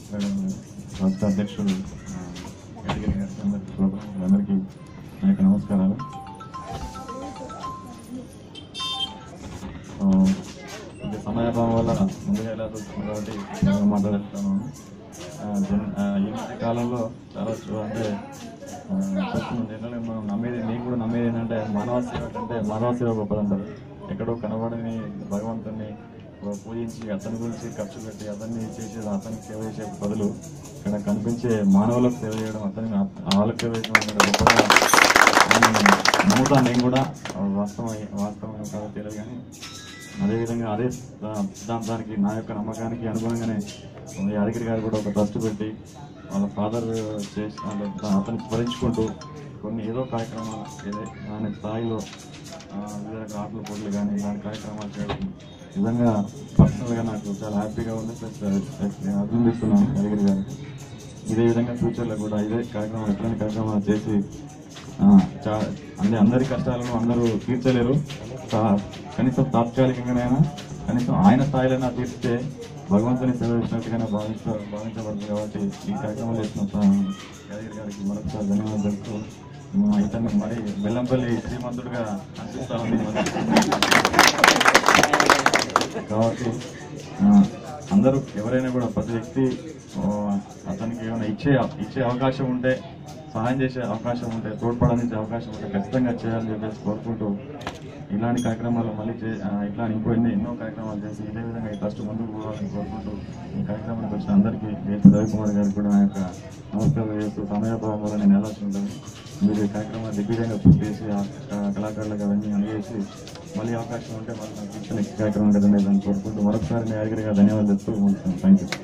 Madam రాష్ట్ర అధ్యక్షుడు ఆ, యాదగిరి గారికి అందరికీ శుభాకాంక్షలు. అందరికీ నా యొక్క నమస్కారాలు ఆ, ఇది సమయాభావం వల్ల ముందుగా ఎలా చూస్తున్నాం కాబట్టి నేను మాట్లాడేస్తాను ఆ, జన్- ఆ, ఈ మధ్య కాలంలో చాలా చూ- అంటే ఆ, చూస్తున్నాం జనరల్గా మనం నమ్మేది నేను కూడా నమ్మేది ఏంటంటే మానవ సేవ కంటే మానవ సేవ గొప్పదంటారు ఎక్కడో కనబడని భగవంతుని పూజించి అతని గురించి ఖర్చు పెట్టి అతన్ని చేసి అతనికి సేవ చేసే బదులు ఇక్కడ కనిపించే మానవులకు సేవ చేయడం అతని వాళ్ళకి సేవ చేయడం అనేది గొప్పగా నేను నమ్ముతాను నేను కూడా వాస్తవం వాస్తవం కాదో తెలియదు కానీ అదేవిధంగా అదే దా- సిద్ధాంతానికి నా యొక్క నమ్మకానికి అనుగుణంగానే యాదగిరి గారు కూడా ఒక ట్రస్ట్ పెట్టి వాళ్ళ ఫాదర్ చేసి వాళ్ళ- అతన్ని స్మరించుకుంటూ కొన్ని ఏదో కార్యక్రమాలు ఏదో దాని స్థాయిలో ఆ, వివిధ ఆటల పోటీలు కానీ ఇలాంటి కార్యక్రమాలు చేయడం నిజంగా పర్సనల్గా నాకు చాలా హ్యాపీగా ఉంది ప్లస్ అభినందిస్తున్నాను యాదగిరి గారు ఇదే విధంగా ఫ్యూచర్లో కూడా ఇదే కార్యక్రమం ఎట్లాంటి కార్యక్రమాలు చేసి ఆ, చా అంటే అందరి కష్టాలను అందరూ తీర్చలేరు తా- కనీసం తాత్కాలికంగానైనా కనీసం ఆయన స్థాయిలైనా తీర్చితే భగవంతుని సేవ చేసినట్టుగానే భావించ భావించబడుతుంది కాబట్టి ఈ కార్యక్రమాలు చేసిన సా- యాదగిరి గారికి మరొకసారి ధన్యవాదాలు తెలుపుతూ మా ఇతన్ని మరి బెల్లంపల్లి శ్రీమంతుడిగా అనిపిస్తామని కాబట్టి ఆ, అందరూ ఎవరైనా కూడా ప్రతి వ్యక్తి ఆ, అతనికి ఏమైనా ఇచ్చే ఇచ్చే అవకాశం ఉంటే సహాయం చేసే అవకాశం ఉంటే తోడ్పడనిచ్చే అవకాశం ఉంటే ఖచ్చితంగా చేయాలని చెప్పేసి కోరుకుంటూ ఇలాంటి కార్యక్రమాలు మళ్ళీ చే ఆ, ఇట్లా ఇంకో ఎన్ని ఎన్నో కార్యక్రమాలు చేసి ఇదే విధంగా ఈ ట్రస్ట్ ముందుకు పోవాలని కోరుకుంటూ ఈ కార్యక్రమానికి వచ్చిన అందరికీ వేసి రవికుమార్ గారికి కూడా నా యొక్క నమస్కారం చేస్తూ సమయభావం వల్ల నేను ఎలా ఉంటాను మీరు ఈ కార్యక్రమాలు దిగ్విజయంగా పూర్తి చేసి ఆ క- కళాకారులకు అవన్నీ అందజేసి మళ్ళీ అవకాశం ఉంటే మళ్ళీ నాకు ఇచ్చిన నెక్స్ట్ కార్యక్రమం ఉంటుందని దాన్ని కోరుకుంటూ మరొకసారి నేను యాదగిరిగా ధన్యవాదాలు చెప్తూ ముగిస్తాను థ్యాంక్ యూ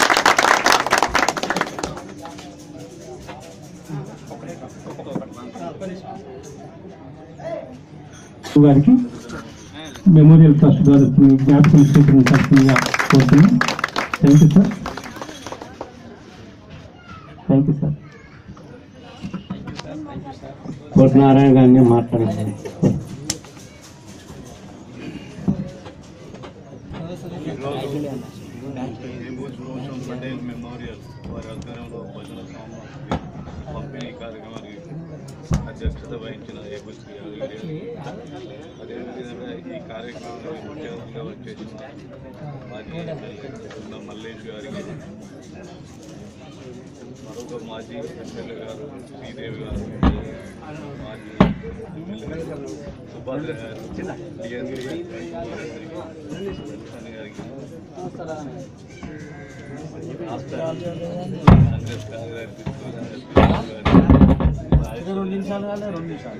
గారికి మెమోరియల్ ట్రస్ట్ ద్వారా జ్ఞాపకం స్వీకరించాల్సిందిగా కోరుతున్నాం thank you sir thank you sir Koti Narayana గారిని మాట్లాడారు భూషణ్ పటేల్ మెమోరియల్ వారి ఆధ్వర్యంలో భజన సామాగ్రి పంపిణీ కార్యక్రమానికి అధ్యక్షత వహించిన ఏపీ యాదగిరి అదేవిధంగా ఈ కార్యక్రమంలో ముఖ్య అతిథిగా వచ్చేసిన మాజీ ఎమ్మెల్యే మల్లేష్ గారికి మరొక మాజీ ఎమ్మెల్యే గారు శ్రీదేవి గారు మాజీ ఎమ్మెల్యే గారు సుభద్ర గారు డిఎస్పీ గారికి రాష్ట్ర కాంగ్రెస్ కార్యదర్శి రెండు నిమిషాలు కాలే రెండు నిమిషాలు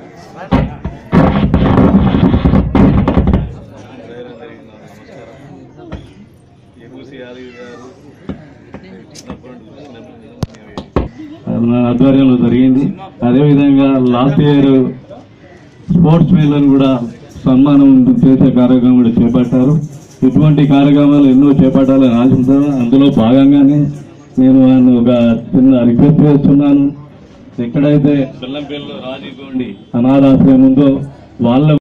అందరికీ నా నమస్కారం ఎగుసి యాదగిరి గారు చిన్నప్పటి నుండి చూసినప్పుడు మన ఆధ్వర్యంలో జరిగింది అదేవిధంగా లాస్ట్ ఇయర్ స్పోర్ట్స్ మేళను కూడా సన్మానం చేసే కార్యక్రమం కూడా చేపట్టారు ఇటువంటి కార్యక్రమాలు ఎన్నో చేపట్టాలని ఆశిస్తాను అందులో భాగంగానే నేను ఆయన ఒక చిన్న రిక్వెస్ట్ చేస్తున్నాను ఎక్కడైతే బెల్లంపల్లిలో రాజీవ్ గోండి అనాథాశ్రయం ఉందో వాళ్ళ